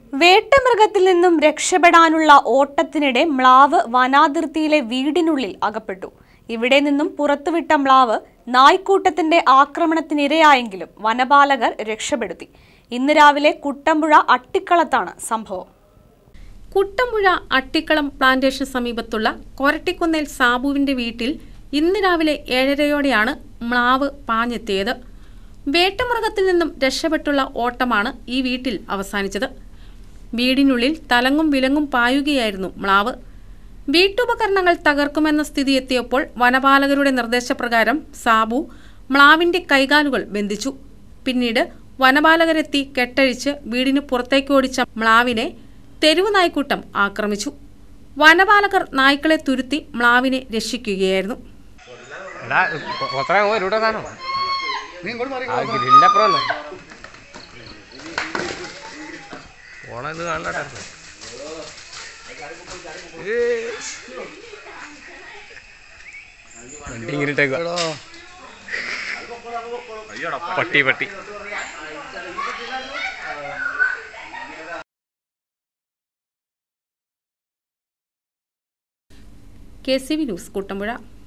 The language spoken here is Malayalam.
വേട്ടമൃഗത്തിൽ നിന്നും രക്ഷപ്പെടാനുള്ള ഓട്ടത്തിനിടെ മ്ലാവ് വനാതിർത്തിയിലെ വീടിനുള്ളിൽ അകപ്പെട്ടു ഇവിടെ നിന്നും പുറത്തുവിട്ട മ്ലാവ് നായ്ക്കൂട്ടത്തിന്റെ ആക്രമണത്തിനിരയായെങ്കിലും വനപാലകർ രക്ഷപ്പെടുത്തി ഇന്ന് രാവിലെ കുട്ടമ്പുഴ അട്ടിക്കളത്താണ് സംഭവം കുട്ടമ്പുഴ അട്ടിക്കളം പ്ലാന്റേഷൻ സമീപത്തുള്ള കൊരട്ടിക്കുന്നേൽ സാബുവിന്റെ വീട്ടിൽ ഇന്ന് രാവിലെ ഏഴരയോടെയാണ് മ്ലാവ് പാഞ്ഞെത്തിയത് വേട്ടമൃഗത്തിൽ നിന്നും രക്ഷപ്പെട്ടുള്ള ഓട്ടമാണ് ഈ വീട്ടിൽ അവസാനിച്ചത് വീടിനുള്ളിൽ തലങ്ങും വിലങ്ങും പായുകയായിരുന്നു മ്ലാവ് വീട്ടുപകരണങ്ങൾ തകർക്കുമെന്ന സ്ഥിതി എത്തിയപ്പോൾ വനപാലകരുടെ നിർദ്ദേശപ്രകാരം സാബു മ്ലാവിന്റെ കൈകാലുകൾ ബന്ധിച്ചു പിന്നീട് വനപാലകരെത്തി കെട്ടഴിച്ച് വീടിന് പുറത്തേക്ക് ഓടിച്ച മ്ലാവിനെ തെരുവ് നായ്ക്കൂട്ടം ആക്രമിച്ചു വനപാലകർ നായ്ക്കളെ തുരുത്തി മ്ലാവിനെ രക്ഷിക്കുകയായിരുന്നു എടാ കൊത്തറ ഒരുവിടെ കാണോ ആ ഗ്രില്ലിന്റെ അപ്പുറം പോണ ഇത് കാണണ്ടായിരുന്നു വണ്ടി ഇങ്ങനെ ഇട്ടേക്കുവാ. പട്ടി പട്ടി K C V news Kuttampuzha